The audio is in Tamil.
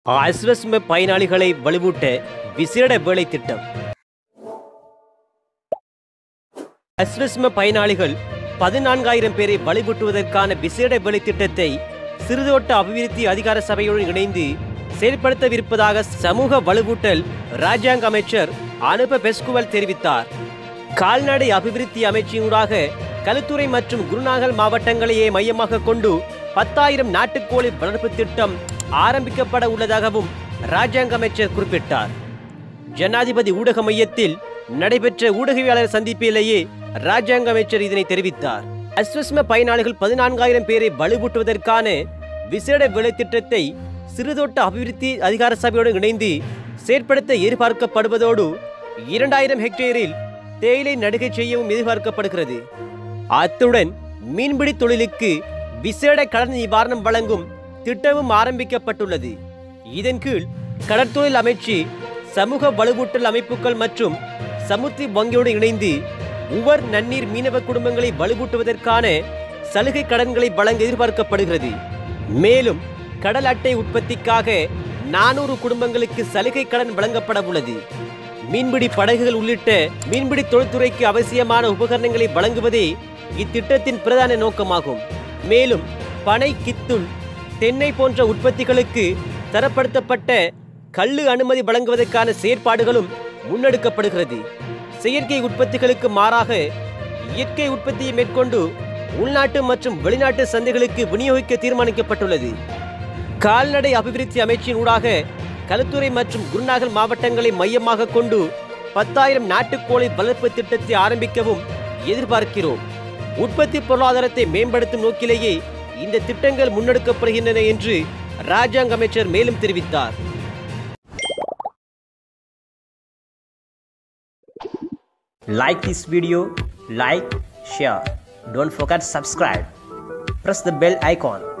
அஸ்வஸ்ம பயனாளிகளை வலுவூட்ட விசேட வேலை திட்டம் அஸ்வஸ்ம பயனாளிகள் பதினான்காயிரம் பேரை வலுவூட்டுவதற்கான விசேட வேலை திட்டத்தை சிறுதோட்ட அபிவிருத்தி அதிகார சபையுடன் இணைந்து செயல்படுத்தவிருப்பதாக சமூக வலுவூட்டல் ராஜாங்க அமைச்சர் அனுப பெஸ்குவல் தெரிவித்தார் கால்நடை அபிவிருத்தி அமைச்சினூடாக களுத்துறை மற்றும் குருநாகல் மாவட்டங்களையே மையமாக கொண்டு பத்தாயிரம் நாட்டுக்கோழி வளர்ப்பு திட்டம் ஆரம்பிக்கப்பட உள்ளதாகவும் ராஜாங்க அமைச்சர் குறிப்பிட்டார் ஜனாதிபதி ஊடக மையத்தில் நடைபெற்ற ஊடகவியலாளர் சந்திப்பிலேயே ராஜாங்க அமைச்சர் இதனை தெரிவித்தார் அஸ்வஸ்ம பயனாளிகள் பதினான்காயிரம் பேரை வலுவூட்டுவதற்கான விசேட வேலை திட்டத்தை சிறுதோட்ட அபிவிருத்தி அதிகார சபையுடன் இணைந்து செயற்படுத்த எதிர்பார்க்கப்படுவதோடு இரண்டாயிரம் ஹெக்டேரில் தேயிலை நடுகை செய்யவும் எதிர்பார்க்கப்படுகிறது அத்துடன் மீன்பிடி தொழிலுக்கு விசேட கடன் நிவாரணம் வழங்கும் திட்டமும் ஆரம்பிக்கப்பட்டுள்ளது இதன் கீழ் கடற்தொழில் அமைச்சு சமூக வலுவூட்டல் அமைப்புகள் மற்றும் சமுத்தி வங்கியோடு இணைந்து உவர் நன்னீர் மீனவ குடும்பங்களை வலுவூட்டுவதற்கான சலுகை கடன்களை வழங்க எதிர்பார்க்கப்படுகிறது மேலும் கடல் அட்டை உற்பத்திக்காக நானூறு குடும்பங்களுக்கு சலுகை கடன் வழங்கப்பட உள்ளது மீன்பிடி படகுகள் உள்ளிட்ட மீன்பிடி தொழில்துறைக்கு அவசியமான உபகரணங்களை வழங்குவதே இத்திட்டத்தின் பிரதான நோக்கமாகும் மேலும் பனை கித்துள் தென்னை போன்ற உற்பத்திகளுக்கு தரப்படுத்தப்பட்ட கள்ளு அனுமதி வழங்குவதற்கான செயற்பாடுகளும் முன்னெடுக்கப்படுகிறது செயற்கை உற்பத்திகளுக்கு மாறாக இயற்கை உற்பத்தியை மேற்கொண்டு உள்நாட்டு மற்றும் வெளிநாட்டு சந்தைகளுக்கு விநியோகிக்க தீர்மானிக்கப்பட்டுள்ளது கால்நடை அபிவிருத்தி அமைச்சின் ஊடாக களுத்துறை மற்றும் குருநாகல் மாவட்டங்களை மையமாக கொண்டு பத்தாயிரம் நாட்டுக்கோழி வளர்ப்பு திட்டத்தை ஆரம்பிக்கவும் எதிர்பார்க்கிறோம் உற்பத்தி பொருளாதாரத்தை மேம்படுத்தும் நோக்கிலேயே இந்த திட்டங்கள் முன்னெடுக்கப்படுகின்றன என்று ராஜாங்க அமைச்சர் மேலும் தெரிவித்தார் Like this video, like, share. Don't forget subscribe. Press the bell icon